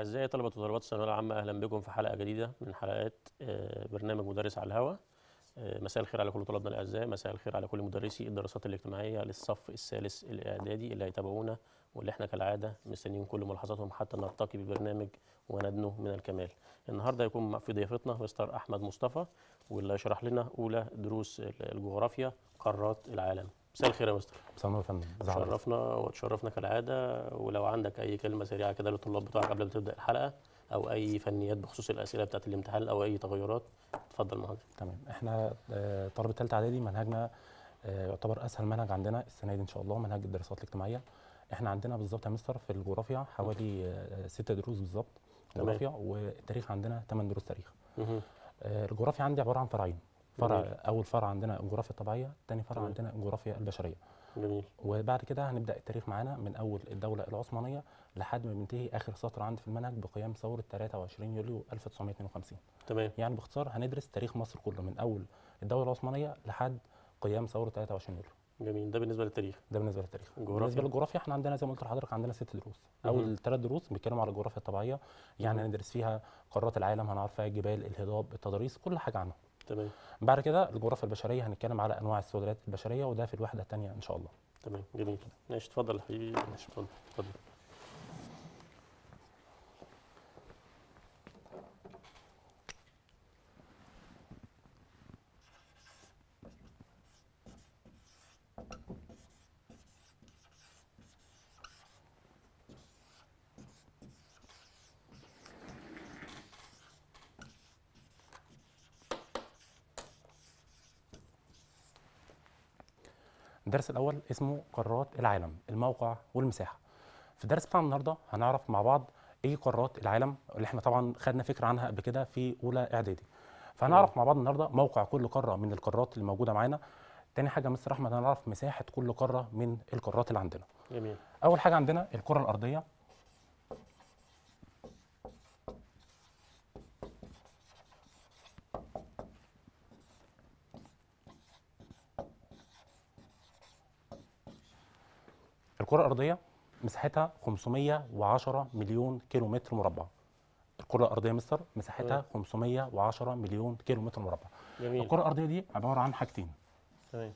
أعزائي طلبة وطالبات الثانوية العامة أهلا بكم في حلقة جديدة من حلقات آه، برنامج مدرس على الهواء آه، مساء الخير على كل طلابنا الأعزاء مساء الخير على كل مدرسي الدراسات الاجتماعية للصف الثالث الإعدادي اللي هيتابعونا واللي احنا كالعادة مستنيين كل ملاحظاتهم حتى نرتقي ببرنامج وندنو من الكمال النهاردة هيكون في ضيافتنا مستر أحمد مصطفى واللي هيشرح لنا أولى دروس الجغرافيا قارات العالم مساء الخير يا مستر مساء النور يا فندم ازي حضرتك؟ شرفنا وتشرفنا كالعادة ولو عندك أي كلمة سريعة كده للطلاب بتوعك قبل ما تبدأ الحلقة أو أي فنيات بخصوص الأسئلة بتاعت الامتحان أو أي تغيرات اتفضل مع حضرتك تمام احنا آه، طلبه ثالثه اعدادي منهجنا آه، يعتبر اسهل منهج عندنا السنه دي ان شاء الله منهج الدراسات الاجتماعيه احنا عندنا بالظبط يا مستر في الجغرافيا حوالي آه، ست دروس بالظبط تمام. جغرافيا والتاريخ عندنا 8 دروس تاريخ مهم. آه، الجغرافيا عندي عباره عن فرعين فرع جميل. اول فرع عندنا الجغرافيا الطبيعيه ثاني فرع تمام. عندنا الجغرافيا البشريه جميل وبعد كده هنبدا التاريخ معانا من اول الدوله العثمانيه لحد ما بينتهي اخر سطر عندي في المنهج بقيام ثوره 23 يوليو 1952 تمام يعني باختصار هندرس تاريخ مصر كله من اول الدوله العثمانيه لحد قيام ثوره 23 يوليو جميل ده بالنسبة للتاريخ ده بالنسبه للتاريخ الجغرافيا؟ بالنسبه للجغرافيا احنا عندنا زي ما قلت لحضرتك عندنا ست دروس مهم. اول ثلاث دروس بيتكلموا على الجغرافيا الطبيعيه يعني مهم. هندرس فيها قارات العالم هنعرف فيها الجبال الهضاب التضاريس كل حاجه عنها تمام بعد كده الجغرافيا البشريه هنتكلم على انواع السلالات البشريه وده في الوحده الثانيه ان شاء الله تمام جميل ماشي اتفضل يا حبيبي ماشي اتفضل اتفضل الدرس الاول اسمه قارات العالم الموقع والمساحه في الدرس بتاعنا النهارده هنعرف مع بعض ايه قارات العالم اللي احنا طبعا خدنا فكره عنها قبل كده في اولى اعدادي فهنعرف مع بعض النهارده موقع كل قاره من القارات اللي موجوده معانا تاني حاجه مستر احمد هنعرف مساحه كل قاره من القارات اللي عندنا جميل اول حاجه عندنا الكره الارضيه الكره الارضيه مساحتها 510 مليون كيلو متر مربع الكره الارضيه مستر مساحتها 510 مليون كيلو متر مربع جميل الكره الارضيه دي عباره عن حاجتين تمام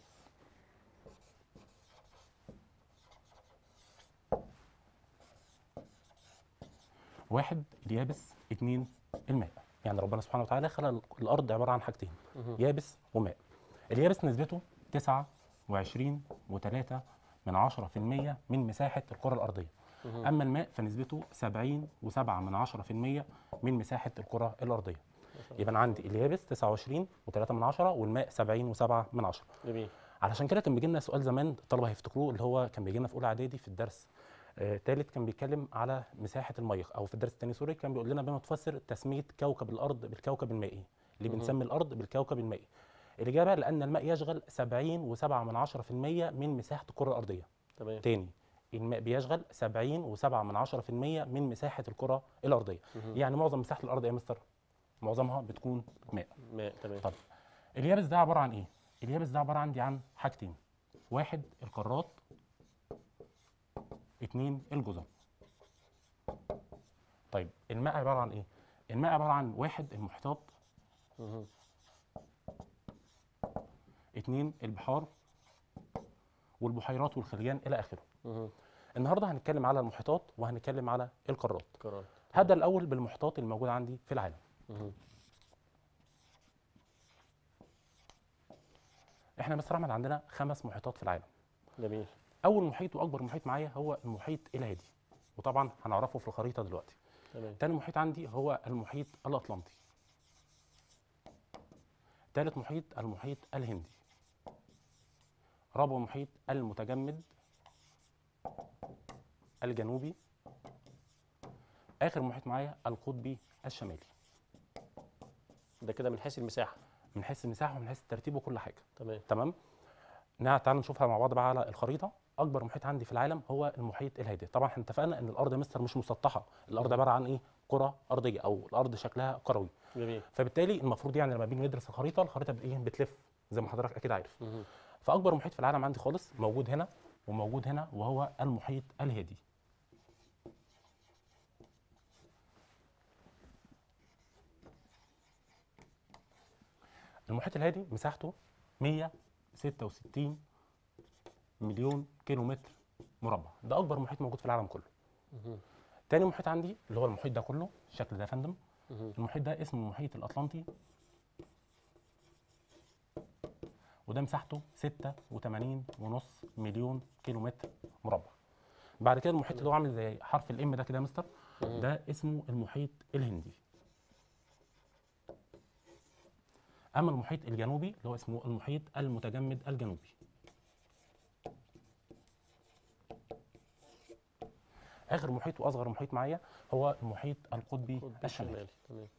واحد اليابس اتنين الماء يعني ربنا سبحانه وتعالى خلق الارض عباره عن حاجتين مهم. يابس وماء اليابس نسبته 29 و3 من 10% من مساحه الكره الارضيه مهم. اما الماء فنسبته 70 و7 من 10% من مساحه الكره الارضيه يبقى أنا عندي اليابس 29 و3 من 10 والماء 70 و7 من 10 جميل علشان كده كان بيجي لنا سؤال زمان الطلبه هيفتكروه اللي هو كان بيجي لنا في اولى اعدادي في الدرس ثالث كان بيتكلم على مساحه المريخ او في الدرس الثاني سوري كان بيقول لنا بما تفسر تسميه كوكب الارض بالكوكب المائي اللي مهم. بنسمي الارض بالكوكب المائي الاجابه لان الماء يشغل 70 و7 من 10% من مساحه الكره الارضيه تمام تاني الماء بيشغل 70 و7 من 10% من مساحه الكره الارضيه مهم. يعني معظم مساحه الارض يا مستر معظمها بتكون ماء ماء تمام طب اليابس ده عباره عن ايه؟ اليابس ده عباره عندي عن حاجتين واحد القارات اتنين الجزر طيب الماء عباره عن ايه؟ الماء عباره عن واحد المحيطات مهم. اتنين البحار والبحيرات والخليان الى اخره مهم. النهارده هنتكلم على المحيطات وهنتكلم على القارات قرار هبدا الاول بالمحيطات الموجوده عندي في العالم مهم. احنا مصر احمد عندنا خمس محيطات في العالم جميل اول محيط واكبر محيط معايا هو المحيط الهادي وطبعا هنعرفه في الخريطه دلوقتي تمام تاني محيط عندي هو المحيط الاطلنطي تالت محيط المحيط الهندي رابع محيط المتجمد الجنوبي اخر محيط معايا القطبي الشمالي ده كده من حيث المساحة من حيث المساحه ومن حيث الترتيب وكل حاجه تمام تمام نع- تعالوا نشوفها مع بعض بقى على الخريطه اكبر محيط عندي في العالم هو المحيط الهادي طبعا احنا اتفقنا ان الارض يا مستر مش مسطحه الارض عباره عن ايه كره ارضيه او الارض شكلها كروي جميل فبالتالي المفروض يعني لما بنيجي ندرس الخريطه الخريطه بت- ايه بتلف زي ما حضرتك اكيد عارف مهم. فاكبر محيط في العالم عندي خالص موجود هنا وموجود هنا وهو المحيط الهادي المحيط الهادي مساحته 166 مليون كيلو متر مربع ده اكبر محيط موجود في العالم كله مهم. تاني محيط عندي اللي هو المحيط ده كله الشكل ده يا فندم مهم. المحيط ده اسمه المحيط الاطلنطي وده مساحته 86 ونص مليون كيلو متر مربع بعد كده المحيط اللي هو عامل زي حرف الام ده كده يا مستر مهم. ده اسمه المحيط الهندي اما المحيط الجنوبي اللي هو اسمه المحيط المتجمد الجنوبي اخر محيط واصغر محيط معايا هو المحيط القطبي قطب الشمالي الشمالي تمام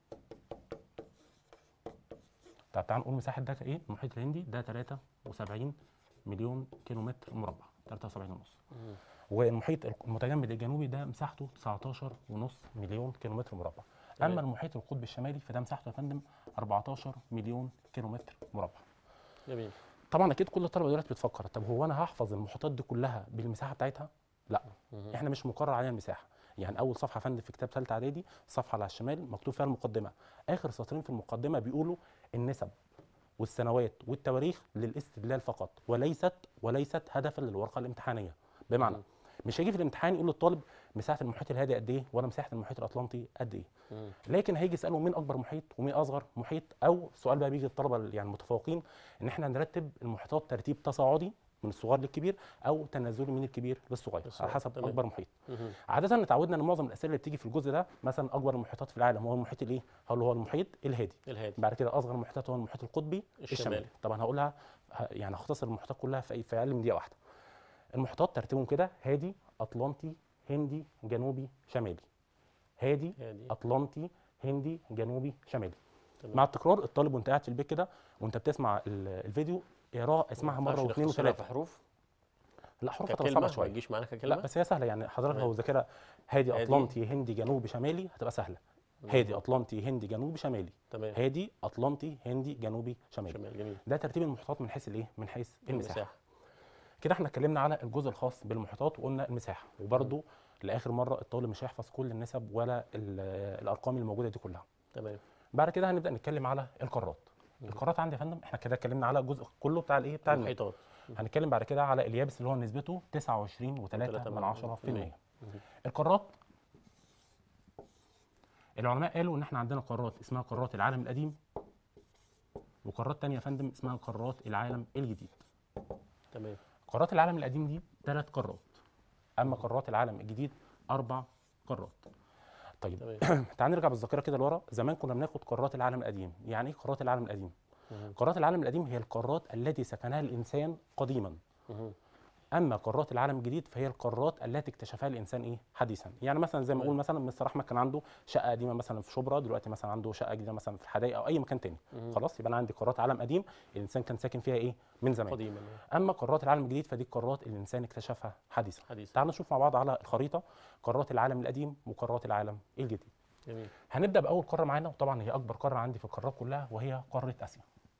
طب تعال نقول مساحه ده ايه المحيط الهندي ده 73 مليون كيلو متر مربع 73 ونص مهم. والمحيط المتجمد الجنوبي ده مساحته 19 ونص مليون كيلو متر مربع تمام. اما المحيط القطبي الشمالي فده مساحته يا فندم 14 مليون كيلو متر مربع جميل طبعا اكيد كل الطلبه دلوقتي بتفكر طب هو انا هحفظ المحيطات دي كلها بالمساحه بتاعتها لا مهم. احنا مش مقرر علينا المساحه يعني اول صفحه يا فندم في كتاب ثالثه اعدادي الصفحه اللي على الشمال مكتوب فيها المقدمه اخر سطرين في المقدمه بيقولوا النسب والسنوات والتواريخ للاستدلال فقط وليست وليست هدفا للورقه الامتحانيه بمعنى مم. مش هيجي في الامتحان يقول للطالب مساحه المحيط الهادي قد ايه ولا مساحه المحيط الاطلنطي قد ايه مم. لكن هيجي يساله مين اكبر محيط ومين اصغر محيط او سؤال بقى بيجي للطلبه ال- يعني المتفوقين ان احنا نرتب المحيطات ترتيب تصاعدي من الصغير للكبير او تنازلي من الكبير للصغير على للصغير، حسب تمام. اكبر محيط مهم. عاده اتعودنا ان معظم الاسئله اللي بتيجي في الجزء ده مثلا اكبر المحيطات في العالم هو المحيط الايه هو هو المحيط الهادي الهادي بعد كده اصغر المحيطات هو المحيط القطبي الشمالي. الشمالي طبعا هقولها ه- يعني هختصر المحيطات كلها في في اقل من دقيقه واحده المحيطات ترتيبهم كده هادي اطلنطي هندي جنوبي شمالي هادي هادي اطلنطي هندي جنوبي شمالي تمام. مع التكرار الطالب وانت قاعد في البيت كده وانت بتسمع ال- الفيديو اقراه اسمعها ما مره ينفعش واثنين نختصرها وثلاثه في حروف لا حروف هتبقى ككلمه صعبه ما شويه تجيش معانا ككلمه لا بس هي سهله يعني حضرتك تمام. لو ذاكرها هادي هادي. اطلنطي هندي جنوبي شمالي هتبقى سهله هادي مم. اطلنطي هندي جنوبي شمالي تمام هادي اطلنطي هندي جنوبي شمالي شمال جميل ده ترتيب المحيطات من حيث الايه من حيث المساحه المساحه كده احنا اتكلمنا على الجزء الخاص بالمحيطات وقلنا المساحه وبرده لاخر مره الطالب مش هيحفظ كل النسب ولا ال- الارقام اللي موجوده دي كلها تمام بعد كده هنبدا نتكلم على القارات مم. القارات عندي يا فندم احنا كده اتكلمنا على الجزء كله بتاع الايه بتاع الماء المحيطات هنتكلم بعد كده على اليابس اللي هو نسبته 29 و3 وتلاتة من من 10 في المية مم. القارات العلماء قالوا ان احنا عندنا قارات اسمها قارات العالم القديم وقارات تانية يا فندم اسمها قارات العالم الجديد تمام قارات العالم القديم دي ثلاث قارات اما قارات العالم الجديد اربع قارات طيب تمام تعال نرجع بالذاكره كده لورا زمان كنا بناخد قارات العالم القديم يعني ايه قارات العالم القديم مهم. قارات العالم القديم هي القارات التي سكنها الانسان قديما مهم. اما قارات العالم الجديد فهي القارات التي اكتشفها الانسان ايه حديثا يعني مثلا زي ما تمام. اقول مثلا مستر احمد كان عنده شقه قديمه مثلا في شبرا دلوقتي مثلا عنده شقه جديده مثلا في الحدائق او اي مكان تاني مهم. خلاص يبقى انا عندي قارات عالم قديم الانسان كان ساكن فيها ايه من زمان قديما اما قارات العالم الجديد فدي القارات اللي الانسان اكتشفها حديثا حديثا تعالوا نشوف مع بعض على الخريطه قارات العالم القديم وقارات العالم الجديد جميل هنبدا باول قاره معانا وطبعا هي اكبر قاره عندي في القارات كلها وهي قاره اسيا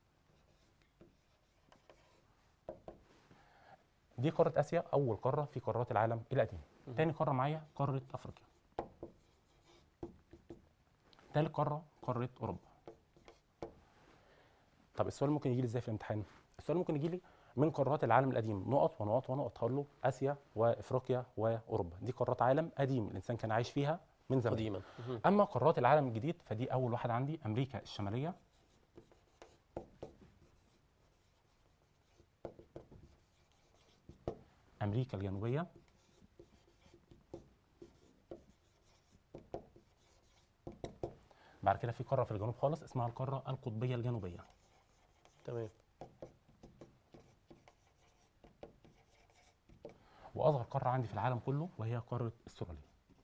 دي قاره اسيا اول قاره في قارات العالم القديم مهم. تاني قاره معايا قاره افريقيا تالت قاره قاره اوروبا طب السؤال ممكن يجي لي ازاي في الامتحان السؤال ممكن يجي لي من قارات العالم القديم نقط ونقط ونقط هقول له اسيا وافريقيا واوروبا دي قارات عالم قديم الانسان كان عايش فيها من زمان قديما مهم. اما قارات العالم الجديد فدي اول واحده عندي امريكا الشماليه امريكا الجنوبيه بعد كده في قاره في الجنوب خالص اسمها القاره القطبيه الجنوبيه تمام واصغر قاره عندي في العالم كله وهي قاره استراليا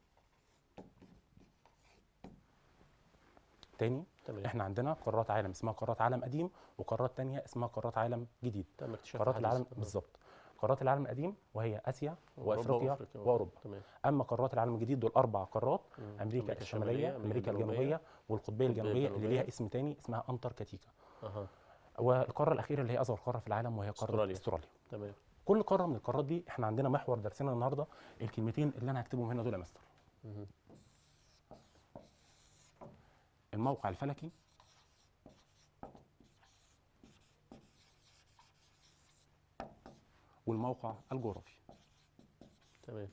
تاني تمام احنا عندنا قارات عالم اسمها قارات عالم قديم وقارات تانية اسمها قارات عالم جديد تم اكتشاف قارات حديث. العالم تمام. بالظبط قارات العالم القديم وهي اسيا أوروبا وافريقيا وأفريقيا واوروبا تمام اما قارات العالم الجديد دول اربع قارات مم. امريكا الشماليه امريكا الجنوبيه والقطبيه القطبية الجنوبيه اللي الجنوبية. ليها اسم تاني اسمها انتاركتيكا اها والقاره الاخيره اللي هي اصغر قاره في العالم وهي قاره أستراليا. استراليا تمام كل قاره من القارات دي احنا عندنا محور درسنا النهارده الكلمتين اللي انا هكتبهم هنا دول يا مستر مهم. الموقع الفلكي والموقع الجغرافي تمام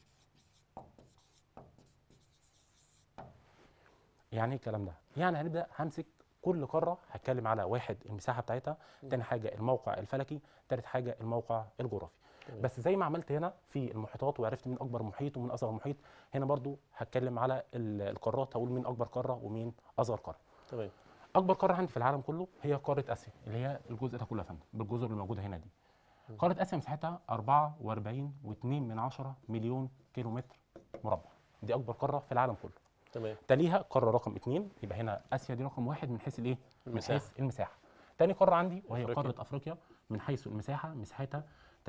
يعني ايه الكلام ده يعني هنبدا همسك كل قاره هتكلم على واحد المساحه بتاعتها تاني حاجه الموقع الفلكي تالت حاجه الموقع الجغرافي تمام. بس زي ما عملت هنا في المحيطات وعرفت مين اكبر محيط ومين اصغر محيط هنا برضو هتكلم على ال- القارات هقول مين اكبر قاره ومين اصغر قاره تمام اكبر قاره عندي في العالم كله هي قاره اسيا اللي هي الجزء ده كله يا فندم بالجزر اللي موجوده هنا دي قاره اسيا مساحتها 44.2 من عشرة مليون كيلومتر مربع دي اكبر قاره في العالم كله تمام تليها قاره رقم اثنين يبقى هنا اسيا دي رقم واحد من حيث الايه؟ من المساحة. حيث المساحه. تاني قاره عندي وهي أفريقيا. قاره افريقيا من حيث المساحه مساحتها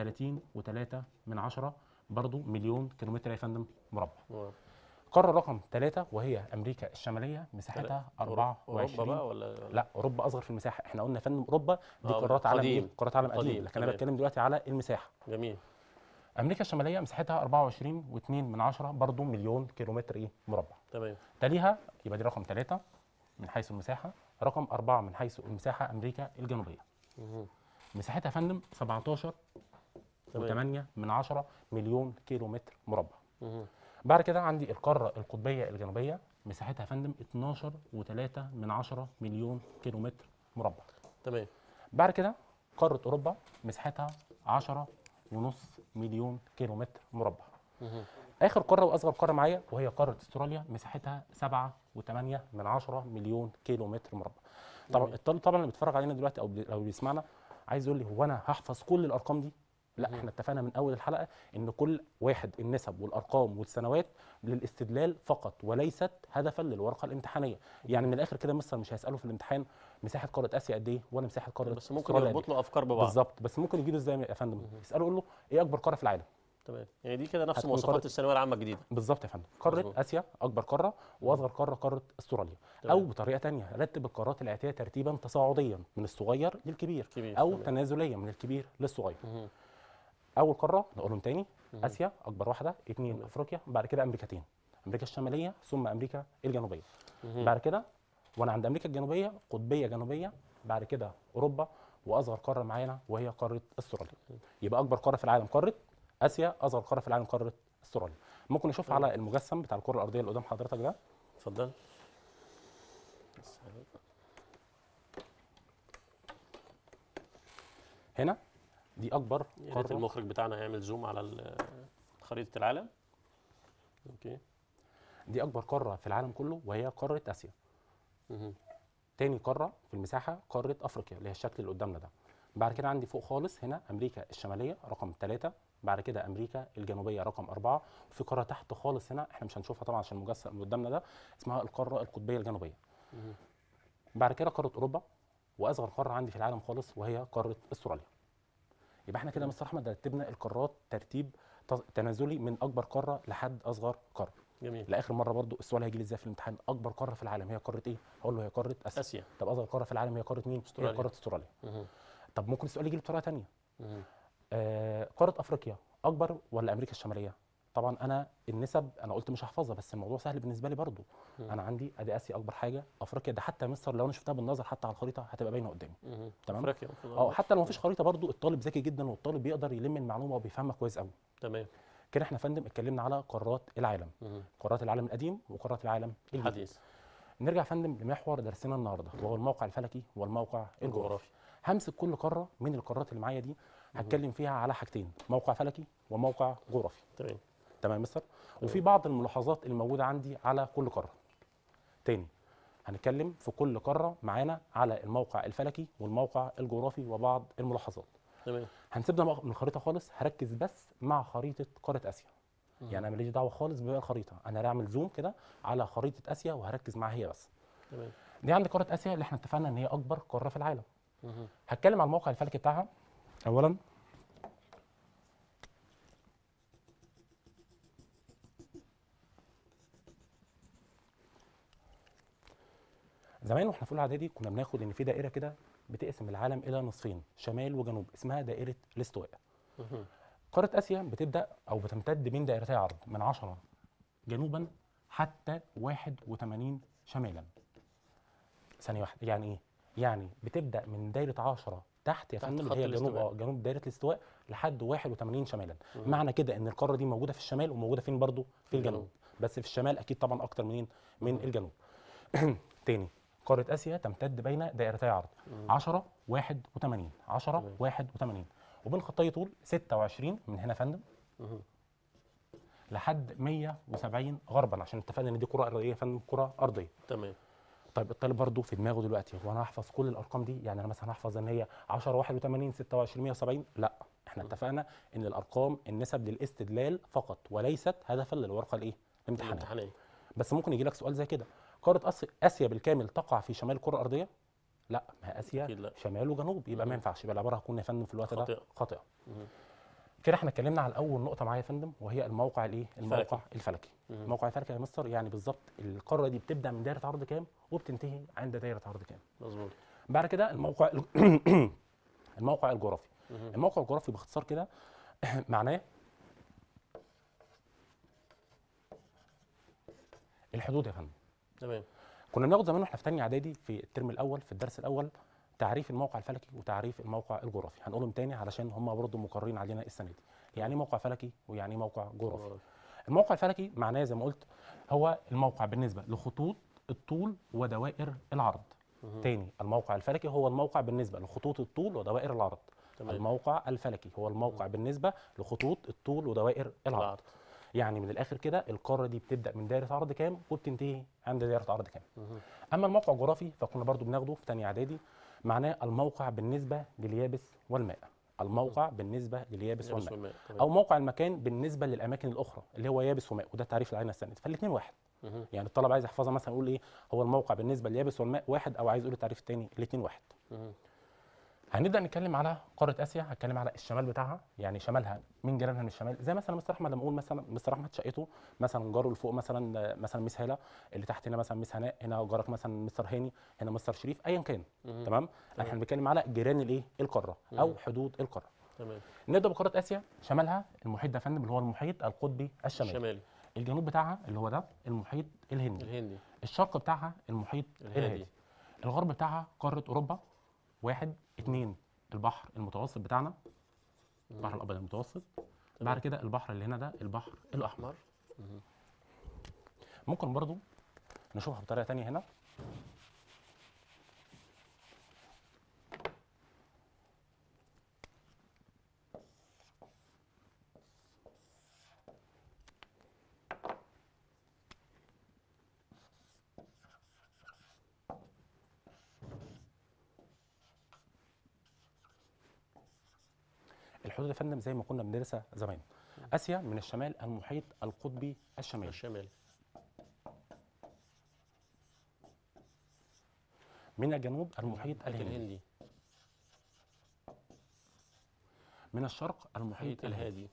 30.3 من عشرة برضو مليون كيلومتر يا فندم مربع. واو. قاره رقم ثلاثه وهي امريكا الشماليه مساحتها أوروبا- 24 اوروبا بقى ولا لا اوروبا اصغر في المساحه احنا قلنا يا فندم اوروبا دي آه، قارات عالم قديم. ايه؟ قارات عالم قديم، قديم لكن انا تمام. بتكلم دلوقتي على المساحه. جميل امريكا الشماليه مساحتها 24.2 من عشرة برضو مليون كيلومتر ايه؟ مربع. تمام تليها يبقى دي رقم ثلاثة من حيث المساحة رقم أربعة من حيث المساحة أمريكا الجنوبية مهم. مساحتها يا فندم 17 تمام و8 من عشرة مليون كيلو متر مربع مهم. بعد كده عندي القارة القطبية الجنوبية مساحتها يا فندم 12 و3 من عشرة مليون كيلو متر مربع تمام بعد كده قارة أوروبا مساحتها 10 ونص مليون كيلو متر مربع مهم. اخر قاره واصغر قاره معايا وهي قاره استراليا مساحتها 7 و8 من 10 مليون كيلو متر مربع طبعا جميل. الطالب طبعا اللي بيتفرج علينا دلوقتي او بي- او بيسمعنا عايز يقول لي هو انا هحفظ كل الارقام دي لا مهم. احنا اتفقنا من اول الحلقه ان كل واحد النسب والارقام والسنوات للاستدلال فقط وليست هدفا للورقه الامتحانيه يعني من الاخر كده مستر مش هيساله في الامتحان مساحه قاره اسيا قد ايه ولا مساحه قاره بس ممكن أستراليا قد يربط إيه؟ له افكار ببعض بالظبط بس ممكن يجي له ازاي يا فندم يساله يقول له ايه اكبر قاره في العالم تمام يعني دي كده نفس هتكون مواصفات قارة- الثانويه العامه الجديده بالظبط يا فندم قاره مظبوط. اسيا اكبر قاره واصغر قاره قاره استراليا تمام. او بطريقه تانية رتب القارات الاتيه ترتيبا تصاعديا من الصغير للكبير كبير او تمام. تنازليا من الكبير للصغير مهم. اول قاره نقولهم تاني مهم. اسيا اكبر واحده اثنين تمام. افريقيا بعد كده امريكتين امريكا الشماليه ثم امريكا الجنوبيه مهم. بعد كده وانا عند امريكا الجنوبيه قطبيه جنوبيه بعد كده اوروبا واصغر قاره معانا وهي قاره استراليا يبقى اكبر قاره في العالم قاره اسيا اصغر قاره في العالم قاره استراليا ممكن نشوف تمام. على المجسم بتاع الكره الارضيه اللي قدام حضرتك ده اتفضل هنا دي اكبر يا ريت قاره المخرج بتاعنا يعمل زوم على ال- خريطه العالم اوكي دي اكبر قاره في العالم كله وهي قاره اسيا مهم. تاني قاره في المساحه قاره افريقيا اللي هي الشكل اللي قدامنا ده بعد كده عندي فوق خالص هنا امريكا الشماليه رقم ثلاثة بعد كده امريكا الجنوبيه رقم أربعة وفي قاره تحت خالص هنا احنا مش هنشوفها طبعا عشان المجسم اللي قدامنا ده اسمها القاره القطبيه الجنوبيه مهم. بعد كده قاره اوروبا واصغر قاره عندي في العالم خالص وهي قاره استراليا يبقى احنا كده يا مستر احمد رتبنا القارات ترتيب ت- تنازلي من اكبر قاره لحد اصغر قاره جميل لاخر مره برضو السؤال هيجي لي ازاي في الامتحان اكبر قاره في العالم هي قاره ايه هقول له هي قاره اسيا اسيا طب اصغر قاره في العالم هي قاره مين أستراليا. هي قاره استراليا مهم. طب ممكن السؤال يجي لي بطريقه ثانيه مهم. آه قاره افريقيا اكبر ولا امريكا الشماليه طبعا انا النسب انا قلت مش هحفظها بس الموضوع سهل بالنسبه لي برضو مم. انا عندي ادي اسيا اكبر حاجه افريقيا ده حتى يا مستر لو انا شفتها بالنظر حتى على الخريطه هتبقى باينه قدامي مهم. تمام. افريقيا المفروض اه حتى لو مفيش خريطه برضو الطالب ذكي جدا والطالب بيقدر يلم المعلومه وبيفهمها كويس قوي تمام كده احنا يا فندم اتكلمنا على قارات العالم مهم. قارات العالم القديم وقارات العالم الجديد حديث نرجع يا فندم لمحور درسنا النهارده وهو الموقع الفلكي والموقع الجغرافي الجغرافي همسك كل قاره من القارات اللي معايا دي هتكلم فيها على حاجتين موقع فلكي وموقع جغرافي تمام تمام يا مستر وفي بعض الملاحظات الموجوده عندي على كل قاره تاني هنتكلم في كل قاره معانا على الموقع الفلكي والموقع الجغرافي وبعض الملاحظات تمام هنسيبنا بقى من الخريطه خالص هركز بس مع خريطه قاره اسيا مم. يعني انا ماليش دعوه خالص بباقي الخريطه انا هعمل زوم كده على خريطه اسيا وهركز معاها هي بس تمام دي عند قاره اسيا اللي احنا اتفقنا ان هي اكبر قاره في العالم مهم. هتكلم على الموقع الفلكي بتاعها اولا زمان واحنا في اولى اعدادي كنا بناخد ان في دائره كده بتقسم العالم الى نصفين شمال وجنوب اسمها دائره الاستواء مهم. قاره اسيا بتبدا او بتمتد بين دائرتي عرض من 10 جنوبا حتى 81 شمالا ثانيه واحده يعني ايه يعني بتبدا من دايره 10 تحت يا تحت فندم خط اللي هي جنوب الاستواء. اه جنوب دايره الاستواء لحد 81 شمالا مهم. معنى كده ان القاره دي موجوده في الشمال وموجوده فين برضو في الجنوب. الجنوب بس في الشمال اكيد طبعا اكتر منين من مهم. الجنوب تاني قاره اسيا تمتد بين دائرتي عرض مم. 10 81 10 تمام. 81 وبين خطي طول 26 من هنا يا فندم مهم. لحد 170 غربا عشان اتفقنا ان دي كره ارضيه يا فندم كره ارضيه تمام طيب الطالب برضه في دماغه دلوقتي هو انا هحفظ كل الارقام دي يعني انا مثلا هحفظ ان هي 10 81 26 170 لا احنا اتفقنا ان الارقام النسب للاستدلال فقط وليست هدفا للورقه الايه الامتحانيه الامتحانيه بس ممكن يجي لك سؤال زي كده قاره آسي- اسيا بالكامل تقع في شمال الكره الارضيه لا ما هي اسيا اكيد لا شمال وجنوب يبقى ما مم. ينفعش يبقى العباره هتكون يا فندم في الوقت ده خاطئة. خاطئه مهم. كده احنا اتكلمنا على اول نقطه معايا يا فندم وهي الموقع الايه الموقع الفلكي مهم. الموقع الفلكي يا مستر يعني بالظبط القاره دي بتبدا من دايره عرض كام وبتنتهي عند دايره عرض كام مظبوط بعد كده الموقع الموقع الجغرافي مهم. الموقع الجغرافي باختصار كده معناه الحدود يا فندم تمام كنا بناخد زمان واحنا في ثانيه اعدادي في الترم الاول في الدرس الاول تعريف الموقع الفلكي وتعريف الموقع الجغرافي هنقولهم تاني علشان هم برضه مقررين علينا السنه دي يعني ايه موقع فلكي ويعني ايه موقع جغرافي جغرافي. الموقع الفلكي معناه زي ما قلت هو الموقع بالنسبه لخطوط الطول ودوائر العرض مهم. تاني الموقع الفلكي هو الموقع بالنسبه لخطوط الطول ودوائر العرض تمام الموقع الفلكي هو الموقع بالنسبه لخطوط الطول ودوائر العرض العرض يعني من الاخر كده القاره دي بتبدا من دايره عرض كام وبتنتهي عند دايره عرض كام مهم. اما الموقع الجغرافي فكنا برضو بناخده في ثانيه اعدادي معناه الموقع بالنسبه لليابس والماء الموقع بالنسبه لليابس يابس والماء والماء تمام او موقع المكان بالنسبه للاماكن الاخرى اللي هو يابس وماء وده تعريف العين السنه فالاثنين واحد مهم. يعني الطالب عايز يحفظها مثلا يقول ايه هو الموقع بالنسبه لليابس والماء واحد او عايز يقول التعريف الثاني الاثنين واحد مهم. هنبدا نتكلم على قاره اسيا هتكلم على الشمال بتاعها يعني شمالها من جيرانها من الشمال زي مثلا مستر احمد لما اقول مثلا مستر احمد شقته مثلا جاره اللي فوق مثلا آه، مثلا مس هاله اللي تحت هنا مثلا مس هناء هنا جارك مثلا مستر هاني هنا مستر شريف ايا كان مهم. تمام احنا بنتكلم على جيران الايه القاره او مم. حدود القاره تمام نبدا بقاره اسيا شمالها المحيط ده يا فندم اللي هو المحيط القطبي الشمالي الشمالي الجنوب بتاعها اللي هو ده المحيط الهندي الهندي الشرق بتاعها المحيط الهادي. الهادي الغرب بتاعها قاره اوروبا واحد اتنين البحر المتوسط بتاعنا البحر الابيض المتوسط بعد كده البحر اللي هنا ده البحر الاحمر احمر مهم. ممكن برضو نشوفها بطريقه تانية هنا الحدود يا فندم زي ما كنا بندرسها زمان اسيا من الشمال المحيط القطبي الشمالي الشمالي من الجنوب المحيط الهندي الهندي من الشرق المحيط المحيط الهادي الهادي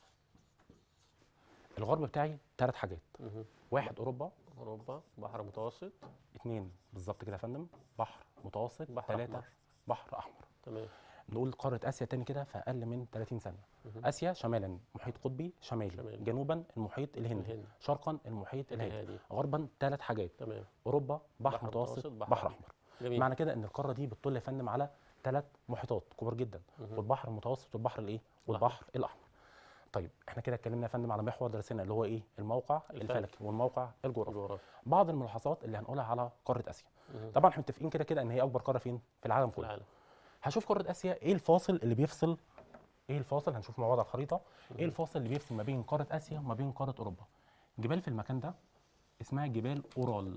الغرب بتاعي ثلاث حاجات مهم. واحد اوروبا اوروبا بحر متوسط اثنين بالظبط كده يا فندم بحر متوسط بحر ثلاثة أحمر. بحر احمر تمام نقول قارة اسيا تاني كده في اقل من 30 سنة مهم. اسيا شمالا محيط قطبي شمالي شمالي. جنوبا المحيط الهندي الهندي شرقا المحيط الهادي الهادي غربا ثلاث حاجات تمام اوروبا بحر, بحر متوسط, متوسط، بحر بحر أحمر. احمر جميل معنى كده ان القاره دي بتطل يا فندم على ثلاث محيطات كبار جدا مهم. والبحر المتوسط والبحر الايه والبحر الاحمر طيب احنا كده اتكلمنا يا فندم على محور درسنا اللي هو ايه الموقع الفلكي. الفلكي والموقع الجغرافي جغرافيا بعض الملاحظات اللي هنقولها على قاره اسيا مهم. طبعا احنا متفقين كده كده ان هي اكبر قاره فين في العالم في كله العالم هشوف قاره اسيا ايه الفاصل اللي بيفصل ايه الفاصل هنشوف مع بعض على الخريطه ايه الفاصل اللي بيفصل ما بين قاره اسيا وما بين قاره اوروبا جبال في المكان ده اسمها جبال اورال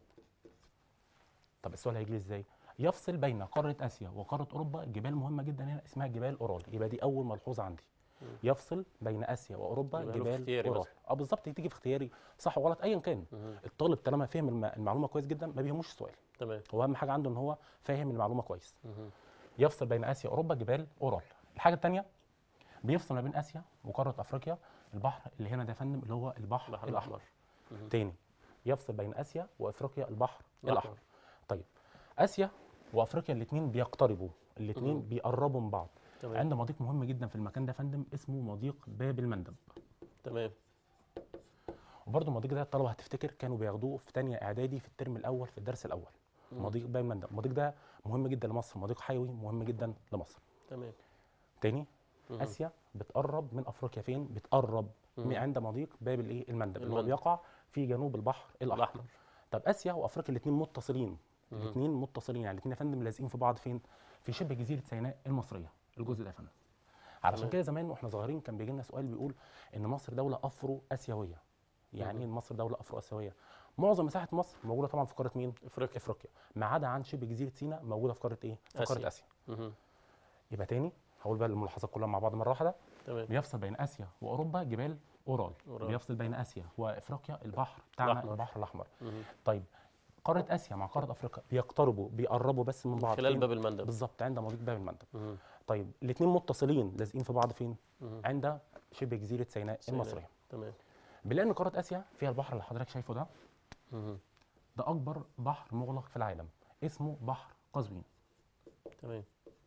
طب السؤال هيجي لي ازاي يفصل بين قاره اسيا وقاره اوروبا جبال مهمه جدا هنا اسمها جبال اورال يبقى دي اول ملحوظه عندي يفصل بين اسيا واوروبا يبقى له في جبال اختياري اورال مثلا. اه بالظبط تيجي في اختياري صح وغلط ايا كان مهم. الطالب طالما فهم الم- المعلومه كويس جدا ما بيهموش السؤال تمام هو اهم حاجه عنده ان هو فاهم المعلومه كويس مهم. يفصل بين اسيا واوروبا جبال اورال الحاجه الثانيه بيفصل ما بين اسيا وقاره افريقيا البحر اللي هنا ده يا فندم اللي هو البحر البحر الاحمر الاحمر مهم. تاني يفصل بين اسيا وافريقيا البحر الاحمر الأحمر. طيب اسيا وافريقيا الاثنين بيقتربوا الاثنين مم. بيقربوا من بعض تمام عند مضيق مهم جدا في المكان ده يا فندم اسمه مضيق باب المندب تمام وبرده المضيق ده الطلبه هتفتكر كانوا بياخدوه في ثانيه اعدادي في الترم الاول في الدرس الاول مم. مضيق باب المندب المضيق ده مهم جدا لمصر مضيق حيوي مهم جدا لمصر تمام تاني مهم. اسيا بتقرب من افريقيا فين بتقرب مم. من عند مضيق باب الايه المندب اللي هو المندب. بيقع في جنوب البحر الاحمر الاحمر طب اسيا وافريقيا الاثنين متصلين مم. الاثنين متصلين يعني الاثنين يا فندم لازقين في بعض فين في شبه جزيره سيناء المصريه الجزء ده يا فندم علشان تمام. كده زمان واحنا صغيرين كان بيجي لنا سؤال بيقول ان مصر دوله افرو اسيويه يعني ايه مصر دوله افرو اسيويه معظم مساحه مصر موجوده طبعا في قاره مين افريقيا افريقيا ما عدا عن شبه جزيره سيناء موجوده في قاره ايه في آسيا. قاره اسيا مهم. يبقى تاني هقول بقى الملاحظات كلها مع بعض مره واحده تمام بيفصل بين اسيا واوروبا جبال اورال أورال. بيفصل بين اسيا وافريقيا البحر بتاعنا الأحمر. البحر الاحمر مهم. طيب قاره اسيا مع قاره افريقيا بيقتربوا بيقربوا بس من بعض خلال فين؟ باب المندب بالظبط عند مضيق باب المندب مهم. طيب الاثنين متصلين لازقين في بعض فين مهم. عند شبه جزيره سيناء سيناء. المصريه تمام بنلاقي ان قاره اسيا فيها البحر اللي حضرتك شايفه ده مهم. ده اكبر بحر مغلق في العالم اسمه بحر قزوين تمام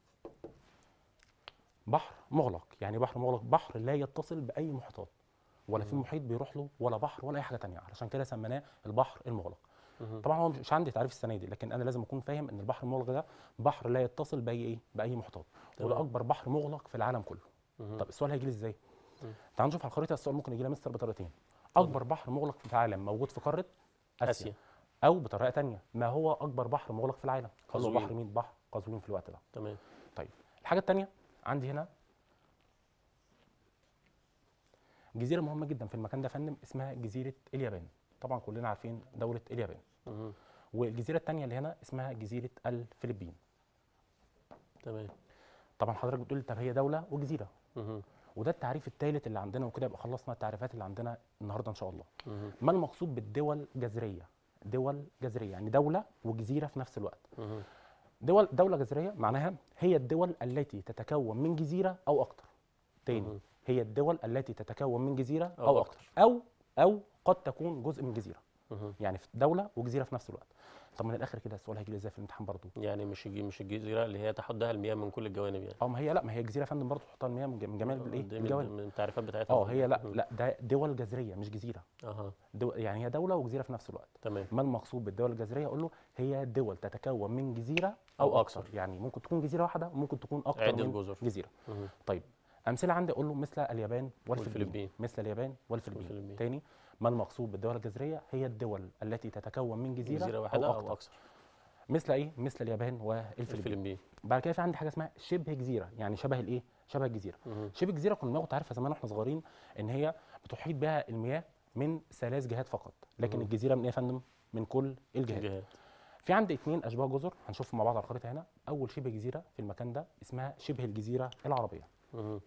بحر مغلق يعني بحر مغلق بحر لا يتصل باي محيطات ولا في مم. محيط بيروح له ولا بحر ولا اي حاجه تانية علشان كده سميناه البحر المغلق مهم. طبعا هو مش عندي تعريف السنه دي لكن انا لازم اكون فاهم ان البحر المغلق ده بحر لا يتصل باي ايه باي محيطات وده تمام. اكبر بحر مغلق في العالم كله مهم. طب السؤال هيجي لي ازاي مم. تعال نشوف على الخريطه السؤال ممكن يجي لنا مستر بطريقتين اكبر بحر مغلق في العالم موجود في قاره اسيا, اسيا او بطريقه تانية ما هو اكبر بحر مغلق في العالم قالوا قزوين. بحر مين بحر قزوين في الوقت ده تمام الحاجه التانية عندي هنا جزيره مهمه جدا في المكان ده يا فندم اسمها جزيره اليابان طبعا كلنا عارفين دوله اليابان مهم. والجزيره التانية اللي هنا اسمها جزيره الفلبين تمام طبعا حضرتك بتقول لي طب هي دوله وجزيره مهم. وده التعريف الثالث اللي عندنا وكده يبقى خلصنا التعريفات اللي عندنا النهارده ان شاء الله مهم. ما المقصود بالدول جزريه دول جزريه يعني دوله وجزيره في نفس الوقت مهم. دول دوله جزريه معناها هي الدول التي تتكون من جزيره او اكثر تاني مهم. هي الدول التي تتكون من جزيره أو او, أكتر. اكثر او او قد تكون جزء من جزيره مهم. يعني في دوله وجزيره في نفس الوقت طب من الاخر كده السؤال هيجي لي ازاي في الامتحان برضه يعني مش الج- مش الجزيره اللي هي تحدها المياه من كل الجوانب يعني اه ما هي لا ما هي جزيره يا فندم برضه تحطها المياه من ج- من جميع الايه دي من الجوانب من التعريفات بتاعتها اه هي لا مهم. لا ده دول جزريه مش جزيره اها دو يعني هي دوله وجزيره في نفس الوقت تمام ما المقصود بالدول الجزريه اقول له هي دول تتكون من جزيره أو او, أكثر. اكثر يعني ممكن تكون جزيره واحده وممكن تكون اكثر عدة من جزر. جزيره مهم. طيب امثله عندي اقول له مثل اليابان والفلبين, والفلبين. مثل اليابان والفلبين. والفلبين. تاني ما المقصود بالدول الجزريه هي الدول التي تتكون من جزيره, جزيره واحده او او اكثر اكثر مثل ايه مثل اليابان والفلبين الفلبين بعد كده في عندي حاجه اسمها شبه جزيره يعني شبه الايه شبه الجزيره مهم. شبه الجزيره كنا بناخد تعريفها زمان واحنا صغيرين ان هي بتحيط بها المياه من ثلاث جهات فقط لكن مم. الجزيره من ايه يا فندم من كل الجهات الجهات في عندي اثنين اشباه جزر هنشوفهم مع بعض على الخريطه هنا اول شبه جزيره في المكان ده اسمها شبه الجزيره العربيه مهم.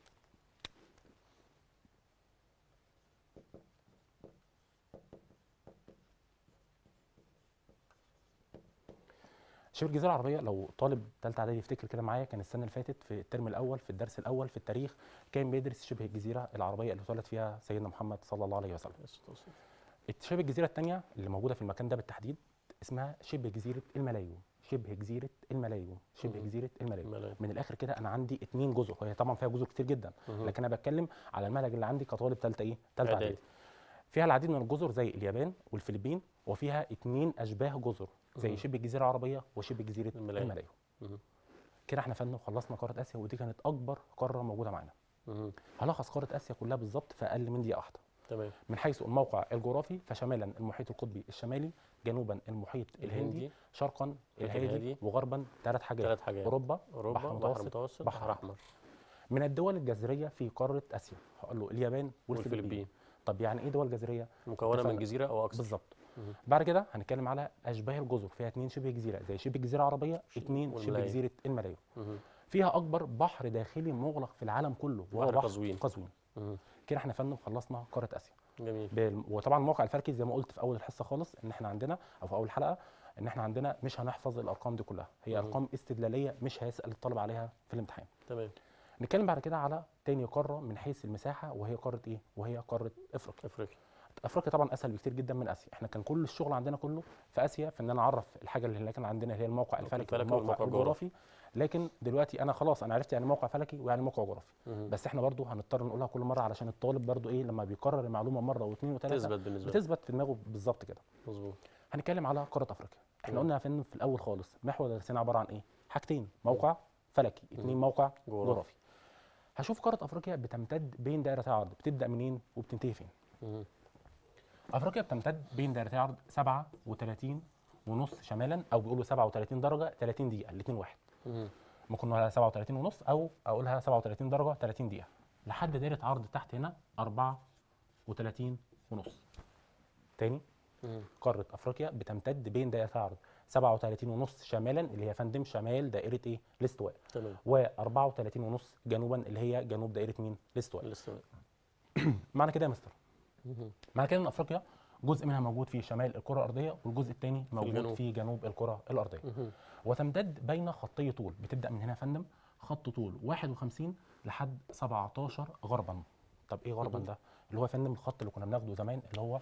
شبه الجزيره العربيه لو طالب ثالثه اعدادي يفتكر كده معايا كان السنه اللي فاتت في الترم الاول في الدرس الاول في التاريخ كان بيدرس شبه الجزيره العربيه اللي اتولد فيها سيدنا محمد صلى الله عليه وسلم بس توصل. شبه الجزيره الثانيه اللي موجوده في المكان ده بالتحديد اسمها شبه جزيره الملايو شبه جزيره الملايو شبه مم. جزيره الملايو الملايين. من الاخر كده انا عندي اثنين جزر وهي طبعا فيها جزر كتير جدا مهم. لكن انا بتكلم على المنهج اللي عندي كطالب ثالثه ايه ثالثه إعدادي. اعدادي فيها العديد من الجزر زي اليابان والفلبين وفيها اثنين اشباه جزر زي مهم. شبه الجزيره العربيه وشبه جزيره الملايو. الملايو مهم. كده احنا فن وخلصنا قاره اسيا ودي كانت اكبر قاره موجوده معانا مهم. هلخص قاره اسيا كلها بالظبط في اقل من دقيقه واحده تمام من حيث الموقع الجغرافي فشمالا المحيط القطبي الشمالي جنوبا المحيط الهندي الهندي شرقا الهادي الهادي. وغربا ثلاث حاجات ثلاث حاجات اوروبا اوروبا بحر بحر متوسط متوسط بحر بحر احمر من الدول الجزريه في قاره اسيا هقول له اليابان والفلبين والفلبين طب يعني ايه دول جزريه مكونه من اتفقنا. جزيره او اكثر بالظبط مهم. بعد كده هنتكلم على اشباه الجزر فيها اثنين شبه جزيره زي شبه جزيره عربيه اثنين شبه والملايو. جزيره الملايو مهم. فيها اكبر بحر داخلي مغلق في العالم كله وهو بحر بحر قزوين. قزوين مهم. كده احنا فندم خلصنا قاره اسيا جميل بال- وطبعا الموقع الفلكي زي ما قلت في اول الحصه خالص ان احنا عندنا او في اول حلقه ان احنا عندنا مش هنحفظ الارقام دي كلها هي مم. ارقام استدلاليه مش هيسال الطالب عليها في الامتحان تمام نتكلم بعد كده على تاني قاره من حيث المساحه وهي قاره ايه وهي قاره افريقيا افريقيا افريقيا طبعا اسهل بكتير جدا من اسيا احنا كان كل الشغل عندنا كله في اسيا في ان انا اعرف الحاجه اللي كان عندنا اللي هي الموقع الموقع الفلكي الفلكي والموقع والموقع الجغرافي لكن دلوقتي انا خلاص انا عرفت يعني موقع فلكي ويعني موقع جغرافي مهم. بس احنا برضو هنضطر نقولها كل مره علشان الطالب برضو ايه لما بيكرر المعلومه مره واثنين وثلاثه تثبت بالنسبه لك بتثبت في دماغه بالظبط كده مظبوط هنتكلم على قاره افريقيا احنا تمام. قلنا يا فندم في الاول خالص محور درسنا عباره عن ايه حاجتين موقع فلكي اتنين موقع جغرافي. جغرافي هشوف قاره افريقيا بتمتد بين دائرتي عرض بتبدا منين وبتنتهي فين مم. افريقيا بتمتد بين دائرتي عرض 37 ونص شمالا او بيقولوا 37 درجه 30 دقيقه الاثنين واحد مم. ممكن نقولها 37 ونص او اقولها 37 درجه 30 دقيقه لحد دايره عرض تحت هنا 34 ونص تاني مم. قاره افريقيا بتمتد بين دائره عرض 37 ونص شمالا اللي هي فندم شمال دائره ايه الاستواء تمام و34 ونص جنوبا اللي هي جنوب دائره مين الاستواء الاستواء معنى كده يا مستر مم. معنى كده ان افريقيا جزء منها موجود في شمال الكره الارضيه والجزء الثاني موجود الجنوب. في جنوب الكره الارضيه مم. وتمتد بين خطي طول بتبدا من هنا يا فندم خط طول 51 لحد 17 غربا طب ايه غربا مهم. ده اللي هو يا فندم الخط اللي كنا بناخده زمان اللي هو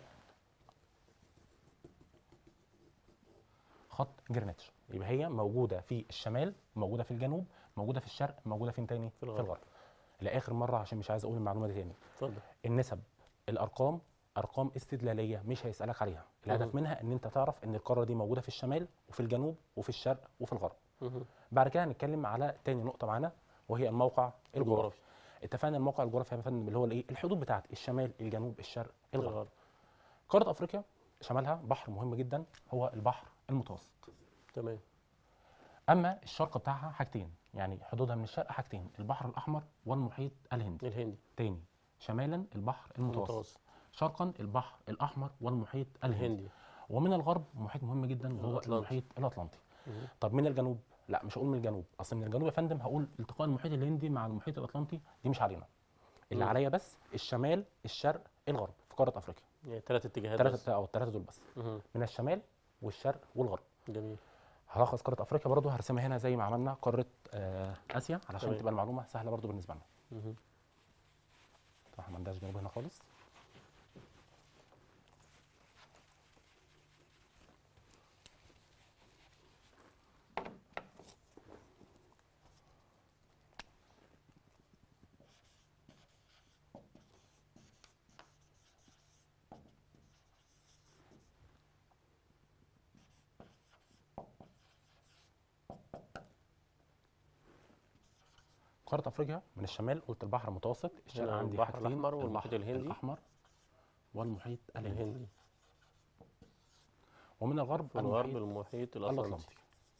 خط جرينتش يبقى هي موجوده في الشمال موجوده في الجنوب موجوده في الشرق موجوده فين تاني في الغرب. لاخر مره عشان مش عايز اقول المعلومه دي تاني اتفضل النسب الارقام ارقام استدلاليه مش هيسالك عليها الهدف مهم. منها ان انت تعرف ان القاره دي موجوده في الشمال وفي الجنوب وفي الشرق وفي الغرب مم. بعد كده هنتكلم على تاني نقطه معانا وهي الموقع الجغرافي الجغرافي اتفقنا الموقع الجغرافي يا فندم اللي هو الايه الحدود بتاعت الشمال الجنوب الشرق الغرب الغرب قاره افريقيا شمالها بحر مهم جدا هو البحر المتوسط تمام اما الشرق بتاعها حاجتين يعني حدودها من الشرق حاجتين البحر الاحمر والمحيط الهندي الهندي تاني شمالا البحر المتوسط المتوسط شرقا البحر الاحمر والمحيط الهندي الهندي ومن الغرب محيط مهم جدا وهو الأطلنطي. المحيط الاطلنطي مم. طب من الجنوب لا مش هقول من الجنوب اصل من الجنوب يا فندم هقول التقاء المحيط الهندي مع المحيط الاطلنطي دي مش علينا اللي مم. عليا بس الشمال الشرق الغرب في قاره افريقيا يعني ثلاث اتجاهات بس. ثلاثه او الثلاثه دول بس مم. من الشمال والشرق والغرب جميل هلخص قاره افريقيا برضو هرسمها هنا زي ما عملنا قاره آه اسيا علشان تمام. تبقى المعلومه سهله برضو بالنسبه لنا مم. طبعا ما عندهاش جنوب هنا خالص قاره افريقيا من الشمال قلت البحر المتوسط الشرق هنا عندي البحر حاجتين، الأحمر والمحيط البحر الهندي. الاحمر والمحيط الهندي الهندي ومن الغرب في الغرب المحيط المحيط الأطلنطي الاطلنطي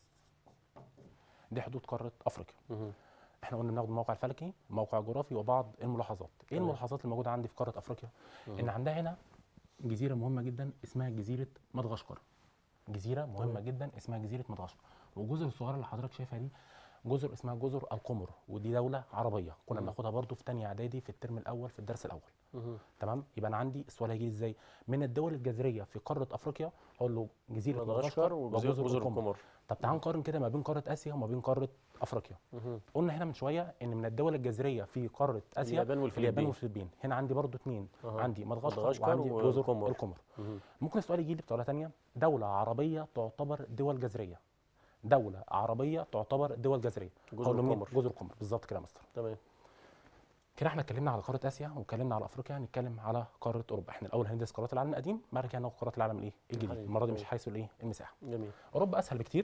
دي حدود قاره افريقيا مم. احنا قلنا بناخد الموقع الفلكي الموقع الجغرافي وبعض الملاحظات ايه تمام. الملاحظات الموجوده عندي في قاره افريقيا مم. ان عندها هنا جزيره مهمه جدا اسمها جزيره مدغشقر جزيره مهمه تمام. جدا اسمها جزيره مدغشقر والجزر الصغيره اللي حضرتك شايفها دي جزر اسمها جزر القمر ودي دوله عربيه كنا مم. بناخدها برضو في تانية اعدادي في الترم الاول في الدرس الاول مم. تمام يبقى انا عندي السؤال هيجي لي ازاي من الدول الجزريه في قاره افريقيا اقول له جزيره مدغشقر مدغشقر وجزر وجزر جزر القمر القمر طب تعال نقارن كده ما بين قاره اسيا وما بين قاره افريقيا مم. قلنا هنا من شويه ان من الدول الجزريه في قاره اسيا اليابان اليابان والفلبين والفلبين هنا عندي برضو اثنين أها. عندي مدغشقر مدغشقر وعندي جزر والقمر. القمر مم. ممكن السؤال يجي لي بطريقه ثانيه دوله عربيه تعتبر دول جزريه دوله عربيه تعتبر دول جزريه جزر هقول له مين؟ القمر. جزر القمر بالظبط كده يا مستر تمام كده احنا اتكلمنا على قاره اسيا واتكلمنا على افريقيا هنتكلم على قاره اوروبا احنا الاول هندرس قارات العالم القديم بعد كده هناخد قارات العالم الايه الجديد الحديث. المره دي مش طيب. حيث الايه المساحه جميل اوروبا اسهل بكتير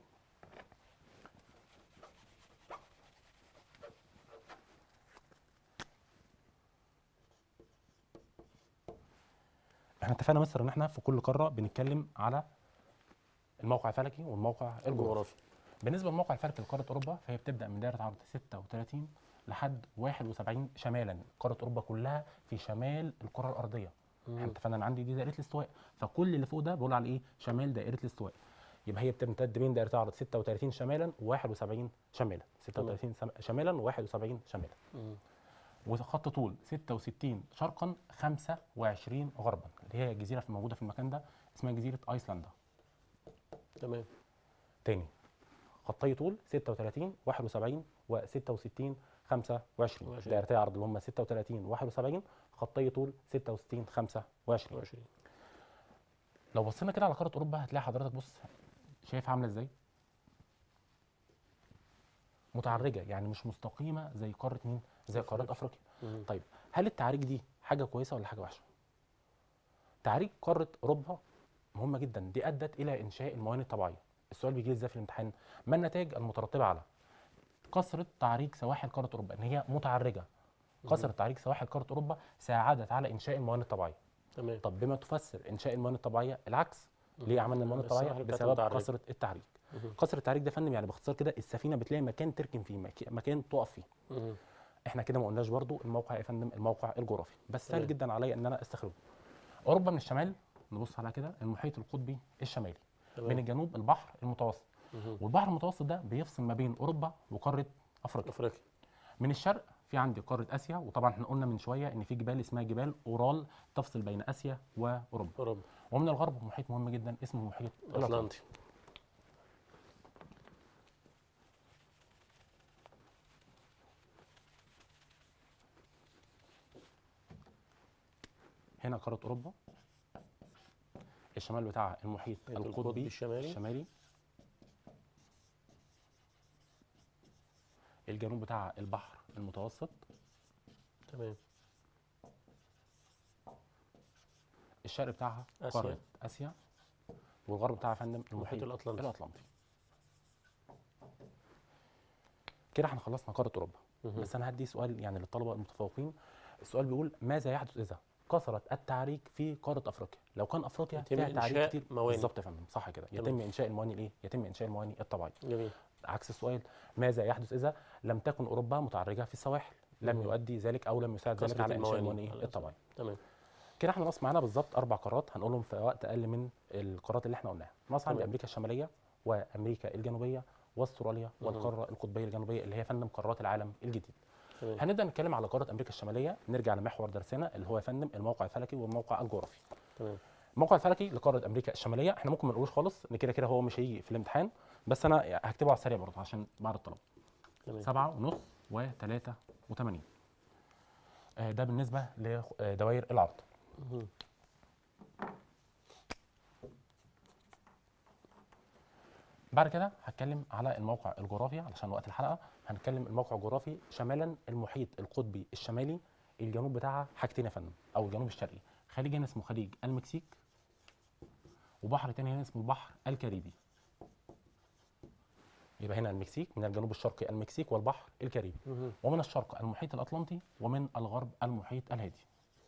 احنا اتفقنا مصر ان احنا في كل قاره بنتكلم على الموقع الفلكي والموقع الجغرافي الجغرافي بالنسبه للموقع الفلكي لقاره اوروبا فهي بتبدا من دائره عرض 36 لحد 71 شمالا قاره اوروبا كلها في شمال الكره الارضيه احنا مم. اتفقنا ان عندي دي دائره الاستواء فكل اللي فوق ده بقول عليه ايه شمال دائره الاستواء يبقى هي بتمتد بين دائره عرض 36 شمالا و71 شمالا 36 سم- شمالا و71 شمالا مم. وخط طول 66 شرقا 25 غربا اللي هي جزيره في موجوده في المكان ده اسمها جزيره ايسلندا تمام تاني خطي طول 36 71 و66 25 وعشرين. دائرتي عرض اللي هم 36 71 خطي طول 66 25 20 لو بصينا كده على قاره اوروبا هتلاقي حضرتك بص شايف عامله ازاي متعرجه يعني مش مستقيمه زي قاره مين زي قاره افريقيا مم. طيب هل التعريج دي حاجه كويسه ولا حاجه وحشه تعريج قاره اوروبا مهمه جدا دي ادت الى انشاء الموانئ الطبيعيه السؤال بيجي لي ازاي في الامتحان ما النتائج المترتبه على كثره تعريج سواحل قاره اوروبا ان هي متعرجه كثره تعريج سواحل قاره اوروبا ساعدت على انشاء الموانئ الطبيعيه تمام طب بما تفسر انشاء الموانئ الطبيعيه العكس ليه عملنا الموانئ الطبيعيه السواحل كانت بسبب متعرجة. كثره التعريج مهم. كثره التعريج ده يا فندم يعني باختصار كده السفينه بتلاقي مكان تركن فيه مك- مكان تقف فيه مهم. احنا كده ما قلناش برضو الموقع يا فندم الموقع الجغرافي بس سهل تمام. جدا عليا ان انا استخرجه اوروبا من الشمال نبص على كده المحيط القطبي الشمالي تمام. من الجنوب البحر المتوسط مهم. والبحر المتوسط ده بيفصل ما بين اوروبا وقاره افريقيا افريقيا من الشرق في عندي قاره اسيا وطبعا احنا قلنا من شويه ان في جبال اسمها جبال اورال تفصل بين اسيا واوروبا اوروبا ومن الغرب محيط مهم جدا اسمه المحيط الاطلنطي اطلنطي هنا قاره اوروبا الشمال بتاعها المحيط المحيط القطبي القطبي الشمالي. الشمالي الجنوب بتاعها البحر المتوسط تمام الشرق بتاعها آسيا. قاره اسيا والغرب بتاعها يا فندم المحيط الأطلنطي. الاطلنطي كده احنا خلصنا قاره اوروبا مهم. بس انا هدي سؤال يعني للطلبه المتفوقين السؤال بيقول ماذا يحدث اذا كثرت التعريج في قاره افريقيا لو كان افريقيا يتم فيها تعريج إنشاء كتير موانئ. بالظبط يا فندم صح كده يتم تمام. انشاء الموانئ الايه يتم انشاء الموانئ الطبيعيه جميل عكس السؤال ماذا يحدث اذا لم تكن اوروبا متعرجه في السواحل لم مم. يؤدي ذلك او لم يساعد ذلك كثرة على انشاء الموانئ. الموانئ الطبيعيه تمام كده احنا ناقص معانا بالظبط اربع قارات هنقولهم في وقت اقل من القارات اللي احنا قلناها ناقص عندي تمام. امريكا الشماليه وامريكا الجنوبيه واستراليا مهم. والقاره القطبيه الجنوبيه اللي هي فندم قارات العالم الجديد تمام هنبدا نتكلم على قاره امريكا الشماليه نرجع لمحور درسنا اللي هو يا فندم الموقع الفلكي والموقع الجغرافي تمام الموقع الفلكي لقاره امريكا الشماليه احنا ممكن ما نقولوش خالص ان كده كده هو مش هيجي في الامتحان بس انا هكتبه على السريع برضه عشان بعض الطلبه تمام سبعة ونص وتلاتة وتمانين آه، ده بالنسبة لدوائر العرض مهم. بعد كده هتكلم على الموقع الجغرافي علشان وقت الحلقة هنتكلم الموقع الجغرافي شمالا المحيط القطبي الشمالي الجنوب بتاعها حاجتين يا فندم او الجنوب الشرقي خليج هنا اسمه خليج المكسيك وبحر تاني هنا اسمه البحر الكاريبي يبقى هنا المكسيك من الجنوب الشرقي المكسيك والبحر الكاريبي مهم. ومن الشرق المحيط الأطلنطي ومن الغرب المحيط الهادي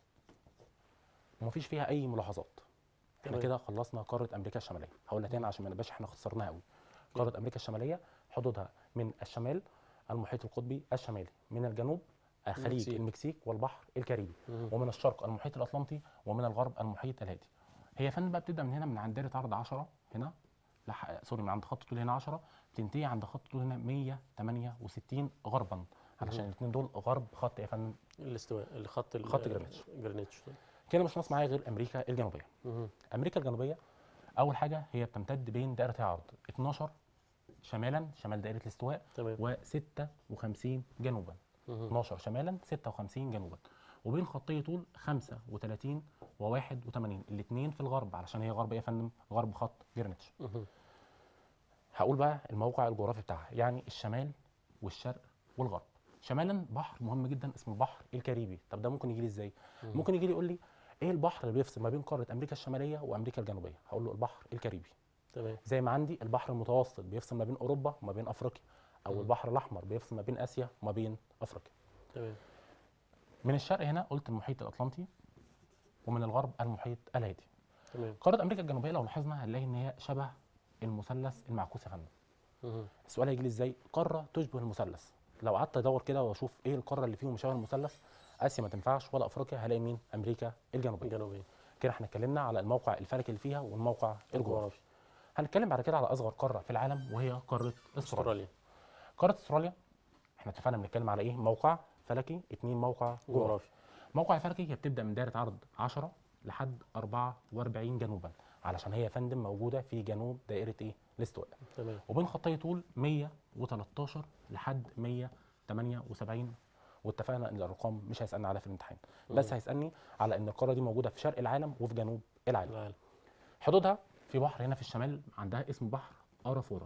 ومفيش فيها أي ملاحظات احنا تمام. كده خلصنا قارة أمريكا الشمالية هقولها تاني عشان ما نبقاش احنا خسرناها قوي قارة أمريكا الشمالية حدودها من الشمال المحيط القطبي الشمالي من الجنوب خليج المكسيك. المكسيك والبحر الكاريبي مهم. ومن الشرق المحيط الأطلنطي ومن الغرب المحيط الهادي هي يا فندم بقى بتبدأ من هنا من عند دايرة عرض 10 هنا لح... سوري من عند خط طول هنا 10 بتنتهي عند خط طول هنا 168 غربا علشان الاثنين دول غرب خط يا فندم الاستواء الخط ال- خط جرينتش. جرينتش كده مش ناقص معايا غير امريكا الجنوبيه مهم. امريكا الجنوبيه اول حاجه هي بتمتد بين دائرتي عرض 12 شمالا شمال دائره الاستواء تمام و56 جنوبا مهم. 12 شمالا 56 جنوبا وبين خطي طول 35 و81 الاثنين في الغرب علشان هي غرب ايه يا فندم غرب خط جرينتش مهم. هقول بقى الموقع الجغرافي بتاعها يعني الشمال والشرق والغرب شمالا بحر مهم جدا اسمه البحر الكاريبي طب ده ممكن يجي لي ازاي مم. ممكن يجي لي يقول لي ايه البحر اللي بيفصل ما بين قاره امريكا الشماليه وامريكا الجنوبيه هقول له البحر الكاريبي تمام زي ما عندي البحر المتوسط بيفصل ما بين اوروبا وما بين افريقيا او مم. البحر الاحمر بيفصل ما بين اسيا وما بين افريقيا تمام من الشرق هنا قلت المحيط الاطلنطي ومن الغرب المحيط الهادي تمام قاره امريكا الجنوبيه لو لاحظنا هنلاقي ان هي شبه المثلث المعكوس يا فندم مهم. السؤال هيجي لي ازاي قاره تشبه المثلث لو قعدت ادور كده واشوف ايه القاره اللي فيهم شبه المثلث اسيا ما تنفعش ولا افريقيا هلاقي مين امريكا الجنوبيه جنوبي كده احنا اتكلمنا على الموقع الفلكي اللي فيها والموقع الجغرافي الجغرافي هنتكلم بعد كده على اصغر قاره في العالم وهي قاره استراليا استراليا قاره استراليا احنا اتفقنا بنتكلم على ايه موقع فلكي اتنين موقع جغرافي جغرافي موقع فلكي هي بتبدا من دايره عرض 10 لحد 44 جنوبا علشان هي يا فندم موجوده في جنوب دائره ايه الاستواء تمام وبين خطي طول 113 لحد 178 واتفقنا ان الارقام مش هيسالني عليها في الامتحان بس مم. هيسالني على ان القاره دي موجوده في شرق العالم وفي جنوب العالم العالم حدودها في بحر هنا في الشمال عندها اسم بحر ارافورا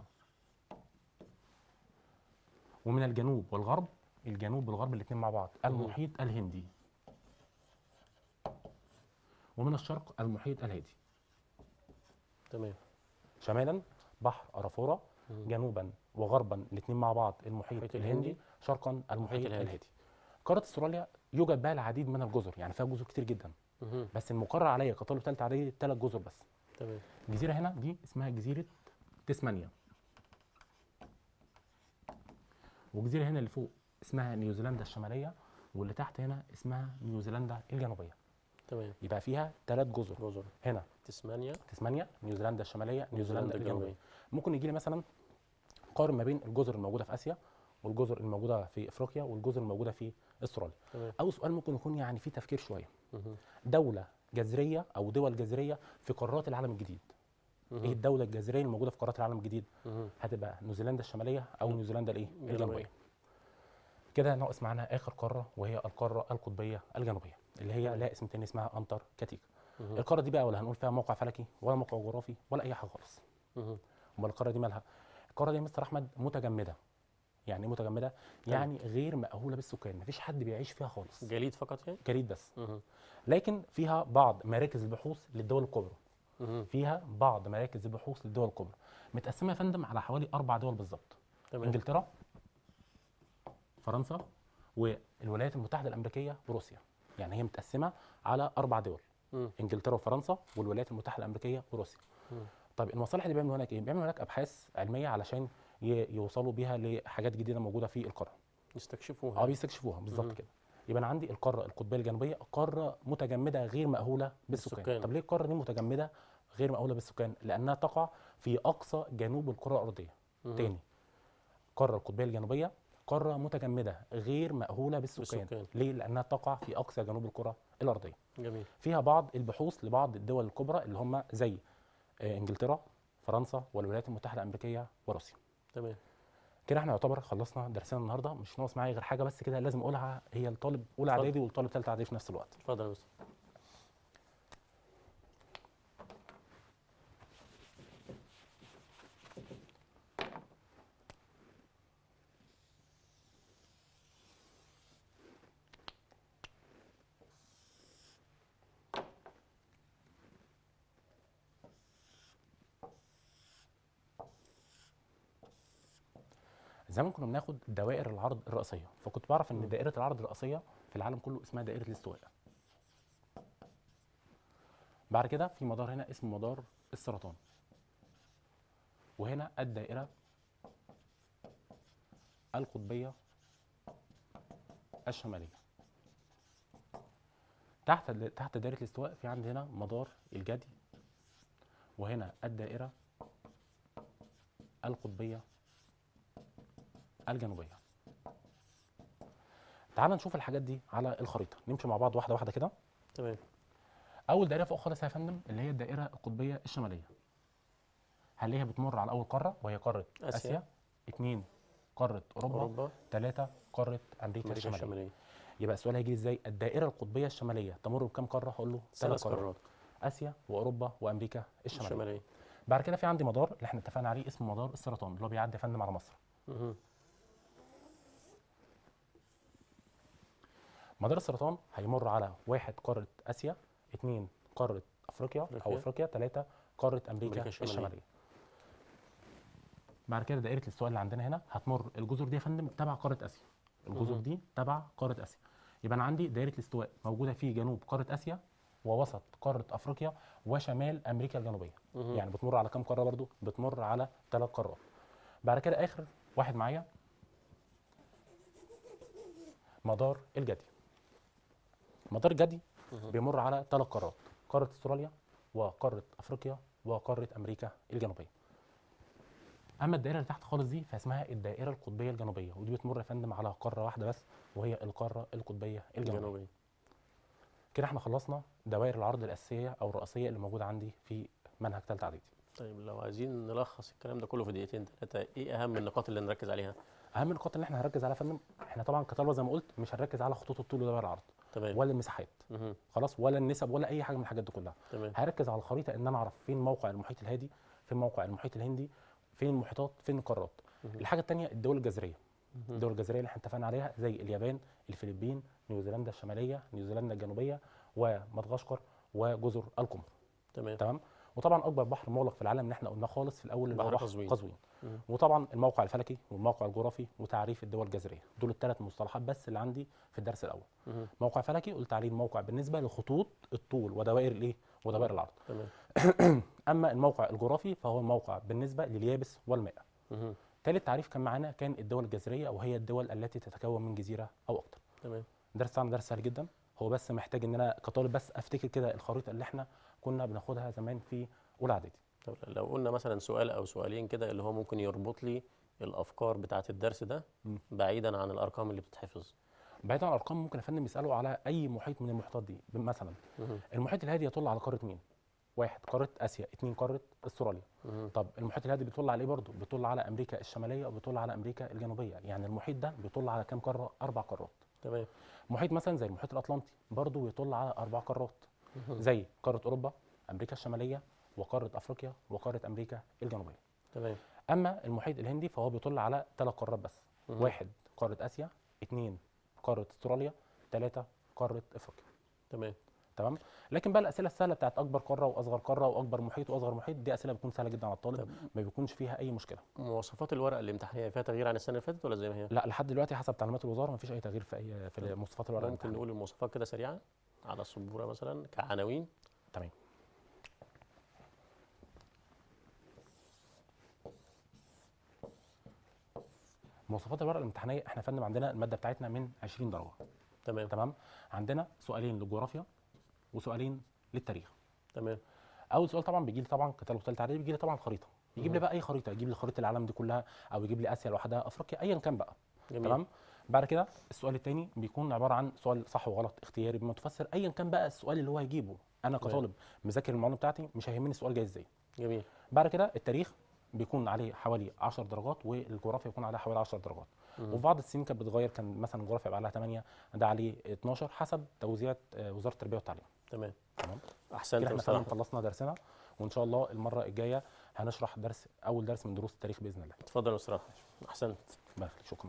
ومن الجنوب والغرب الجنوب والغرب الاثنين مع بعض مم. المحيط الهندي ومن الشرق المحيط الهادي تمام شمالا بحر ارافورا مم. جنوبا وغربا الاثنين مع بعض المحيط المحيط الهندي الهندي. شرقا المحيط الهادي. الهادي قاره استراليا يوجد بها العديد من الجزر يعني فيها جزر كتير جدا مهم. بس المقرر عليا كطالب ثالثه اعدادي ثلاث جزر بس تمام الجزيره هنا دي اسمها جزيره تسمانيا والجزيره هنا اللي فوق اسمها نيوزيلندا الشماليه واللي تحت هنا اسمها نيوزيلندا الجنوبيه تمام يبقى فيها ثلاث جزر جزر هنا تسمانيا تسمانيا نيوزيلندا الشماليه نيوزيلندا الجنوبيه الجنوبية ممكن يجي لي مثلا قارن ما بين الجزر الموجوده في اسيا والجزر الموجوده في افريقيا والجزر الموجوده في استراليا تمام اول سؤال ممكن يكون يعني فيه تفكير شويه مهم. دوله جزريه او دول جزريه في قارات العالم الجديد ايه مهم. الدوله الجزريه الموجوده في قارات العالم الجديد مهم. هتبقى نيوزيلندا الشماليه او نيوزيلندا الايه الجنوبية. الجنوبيه كده ناقص معانا اخر قاره وهي القاره القطبيه الجنوبيه اللي هي تمام. لها اسم تاني اسمها انتاركتيكا مهم. القاره دي بقى ولا هنقول فيها موقع فلكي ولا موقع جغرافي ولا اي حاجه خالص مهم. امال القاره دي مالها القاره دي يا مستر احمد متجمده يعني ايه متجمده تمام. يعني غير مأهوله بالسكان مفيش حد بيعيش فيها خالص جليد فقط يعني جليد بس مهم. لكن فيها بعض مراكز البحوث للدول الكبرى مهم. فيها بعض مراكز البحوث للدول الكبرى متقسمه يا فندم على حوالي اربع دول بالظبط تمام انجلترا فرنسا والولايات المتحده الامريكيه وروسيا يعني هي متقسمه على اربع دول مم. انجلترا وفرنسا والولايات المتحده الامريكيه وروسيا مم. طيب المصالح اللي بيعملوا هناك ايه بيعملوا هناك ابحاث علميه علشان ي- يوصلوا بيها لحاجات جديده موجوده في القاره يستكشفوها اه بيستكشفوها بالظبط مم. كده يبقى انا عندي القاره القطبيه الجنوبيه قاره متجمده غير مأهوله بالسكان بالسكان. طب ليه القاره دي متجمده غير مأهوله بالسكان لانها تقع في اقصى جنوب الكره الارضيه مهم. تاني القاره القطبيه الجنوبيه قاره متجمده غير مأهوله بالسكان بالسكان. ليه لانها تقع في اقصى جنوب الكره الارضيه جميل فيها بعض البحوث لبعض الدول الكبرى اللي هم زي آه، انجلترا فرنسا والولايات المتحده الامريكيه وروسيا تمام كده احنا يعتبر خلصنا درسنا النهارده مش ناقص معايا غير حاجه بس كده لازم اقولها هي الطالب اولى اتفضل. اعدادي والطالب ثالثه اعدادي في نفس الوقت اتفضل يا مستر زمان كنا بناخد دوائر العرض الرئيسيه فكنت بعرف ان دائره العرض الرئيسيه في العالم كله اسمها دائره الاستواء بعد كده في مدار هنا اسمه مدار السرطان وهنا الدائره القطبيه الشماليه تحت تحت دائره الاستواء في عندي هنا مدار الجدي وهنا الدائره القطبيه الجنوبيه تعال نشوف الحاجات دي على الخريطه نمشي مع بعض واحده واحده كده تمام اول دائره فوق خالص يا فندم اللي هي الدائره القطبيه الشماليه هل هي بتمر على اول قاره وهي قاره اسيا, آسيا. آسيا. اثنين قاره اوروبا, أوروبا. اوروبا ثلاثه قاره امريكا, امريكا الشماليه الشماليه يبقى السؤال هيجي لي ازاي الدائره القطبيه الشماليه تمر بكام قاره هقول له ثلاث ثلاث قارات قارات اسيا واوروبا وامريكا الشماليه الشماليه بعد كده في عندي مدار اللي احنا اتفقنا عليه اسمه مدار السرطان اللي هو بيعدي يا فندم على مصر مهم. مدار السرطان هيمر على واحد قارة آسيا اثنين قارة أفريقيا أو أفريقيا. أفريقيا ثلاثة قارة أمريكا, أمريكا الشمالية. الشمالية. بعد كده دائرة الاستواء اللي عندنا هنا هتمر الجزر دي يا فندم تبع قارة آسيا الجزر مهم. دي تبع قارة آسيا يبقى أنا عندي دائرة الاستواء موجودة في جنوب قارة آسيا ووسط قارة أفريقيا وشمال أمريكا الجنوبية مهم. يعني بتمر على كام قارة برضو بتمر على ثلاث قارات بعد كده آخر واحد معايا مدار الجدي مدار الجدي مهم. بيمر على ثلاث قارات قاره استراليا وقاره افريقيا وقاره امريكا الجنوبيه اما الدائره اللي تحت خالص دي فاسمها الدائره القطبيه الجنوبيه ودي بتمر يا فندم على قاره واحده بس وهي القاره القطبيه الجنوبيه الجنوبيه كده احنا خلصنا دوائر العرض الاساسيه او الرئيسيه اللي موجوده عندي في منهج ثالثه اعدادي طيب لو عايزين نلخص الكلام ده كله في دقيقتين ثلاثه ايه اهم النقاط اللي نركز عليها اهم النقاط اللي احنا هنركز عليها يا فندم احنا طبعا كطلبه زي ما قلت مش هنركز على خطوط الطول ودوائر العرض تمام ولا المساحات مهم. خلاص ولا النسب ولا اي حاجه من الحاجات دي كلها تمام هركز على الخريطه ان انا اعرف فين موقع المحيط الهادي فين موقع المحيط الهندي فين المحيطات فين القارات مهم. الحاجه الثانيه الدول الجزريه مهم. الدول الجزريه اللي احنا اتفقنا عليها زي اليابان الفلبين نيوزيلندا الشماليه نيوزيلندا الجنوبيه ومدغشقر وجزر القمر تمام تمام وطبعا اكبر بحر مغلق في العالم اللي احنا قلناه خالص في الاول اللي هو بحر بحر قزوين. قزوين مم. وطبعا الموقع الفلكي والموقع الجغرافي وتعريف الدول الجزريه دول الثلاث مصطلحات بس اللي عندي في الدرس الاول مهم. موقع فلكي قلت عليه الموقع بالنسبه لخطوط الطول ودوائر الايه ودوائر العرض تمام اما الموقع الجغرافي فهو الموقع بالنسبه لليابس والماء مهم. ثالث تعريف كان معانا كان الدول الجزريه وهي الدول التي تتكون من جزيره او اكثر تمام درس بتاعنا درس سهل جدا هو بس محتاج ان انا كطالب بس افتكر كده الخريطه اللي احنا كنا بناخدها زمان في اولى اعدادي طب لو قلنا مثلا سؤال او سؤالين كده اللي هو ممكن يربط لي الافكار بتاعه الدرس ده مم. بعيدا عن الارقام اللي بتتحفظ بعيدا عن الارقام ممكن يا فندم يسالوا على اي محيط من المحيطات دي مثلا مهم. المحيط الهادي يطل على قاره مين واحد قاره اسيا اثنين قاره استراليا مهم. طب المحيط الهادي بيطل على ايه برضه بيطل على امريكا الشماليه وبيطل على امريكا الجنوبيه يعني المحيط ده بيطل على كام قاره اربع قارات تمام محيط مثلا زي المحيط الاطلنطي برضه بيطل على اربع قارات مهم. زي قاره اوروبا امريكا الشماليه وقاره افريقيا وقاره امريكا الجنوبيه تمام اما المحيط الهندي فهو بيطل على ثلاث قارات بس مهم. واحد قاره اسيا اثنين قاره استراليا ثلاثه قاره افريقيا تمام تمام لكن بقى الاسئله السهله بتاعت اكبر قاره واصغر قاره واكبر محيط واصغر محيط دي اسئله بتكون سهله جدا على الطالب طب ما بيكونش فيها اي مشكله مواصفات الورقه الامتحانيه فيها تغيير عن السنه اللي فاتت ولا زي ما هي لا لحد دلوقتي حسب تعليمات الوزاره ما فيش اي تغيير في اي في طب مواصفات الورقه ممكن الامتحانية. نقول المواصفات كده سريعه على السبوره مثلا كعناوين تمام مواصفات الورقه الامتحانيه احنا يا فندم عندنا الماده بتاعتنا من 20 درجه تمام تمام عندنا سؤالين للجغرافيا وسؤالين للتاريخ تمام اول سؤال طبعا بيجي لي طبعا كتالوج ثالثه اعدادي بيجي لي طبعا خريطه يجيب لي مهم. بقى اي خريطه يجيب لي خريطه العالم دي كلها او يجيب لي اسيا لوحدها افريقيا ايا كان بقى جميل تمام بعد كده السؤال الثاني بيكون عباره عن سؤال صح وغلط اختياري بما تفسر ايا كان بقى السؤال اللي هو هيجيبه انا تمام. كطالب مذاكر المعلومه بتاعتي مش هيهمني السؤال جاي ازاي جميل بعد كده التاريخ بيكون عليه حوالي 10 درجات والجغرافيا بيكون عليها حوالي 10 درجات مهم. وفي بعض السنين كانت بتتغير كان مثلا الجغرافيا يبقى عليها 8 ده عليه 12 حسب توزيع آه، وزاره التربيه والتعليم تمام تمام احسنت كده يا احنا استاذ فعلا احمد خلصنا درسنا وان شاء الله المره الجايه هنشرح درس اول درس من دروس التاريخ باذن الله اتفضل يا استاذ احمد احسنت الله يخليك شكرا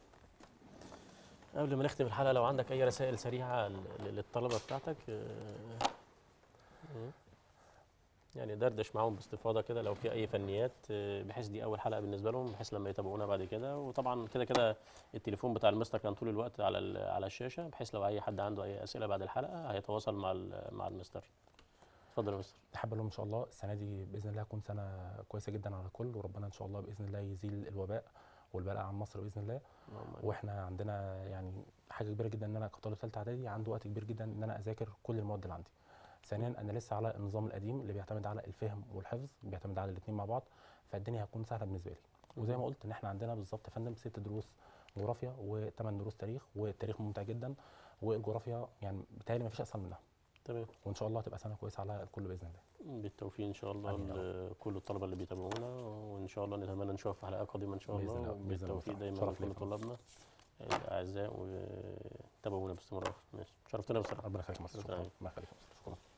قبل ما نختم الحلقه لو عندك اي رسائل سريعه ل- للطلبه بتاعتك آه، مم. يعني دردش معاهم باستفاضه كده لو في اي فنيات آه، بحيث دي اول حلقه بالنسبه لهم بحيث لما يتابعونا بعد كده وطبعا كده كده التليفون بتاع المستر كان طول الوقت على ال- على الشاشه بحيث لو اي حد عنده اي اسئله بعد الحلقه هيتواصل مع ال- مع المستر اتفضل يا مستر احب اقول لهم ان شاء الله السنه دي باذن الله هتكون سنه كويسه جدا على الكل وربنا ان شاء الله باذن الله يزيل الوباء والبلاء عن مصر باذن الله اللهم آمين. واحنا عندنا يعني حاجه كبيره جدا ان انا كطالب ثالثه اعدادي عندي وقت كبير جدا ان انا اذاكر كل المواد اللي عندي ثانيا انا لسه على النظام القديم اللي بيعتمد على الفهم والحفظ بيعتمد على الاثنين مع بعض فالدنيا هتكون سهله بالنسبه لي وزي ما قلت ان احنا عندنا بالظبط يا فندم ست دروس جغرافيا وثمان دروس تاريخ والتاريخ ممتع جدا والجغرافيا يعني بتهيألي ما فيش اسهل منها تمام وان شاء الله هتبقى سنه كويسه على الكل باذن الله بالتوفيق ان شاء الله آمين يا لكل الطلبه اللي بيتابعونا وان شاء الله نتمنى نشوفك في حلقه قادمه ان شاء بإذن الله الله، بإذن الله بالتوفيق تعالى. دايما شرف لكل ليا. طلابنا الاعزاء وتابعونا باستمرار ماشي شرفتنا بصراحه ربنا يخليك يا مصر ربنا شكرا يخليك. الله يخليك يا مصر شكرا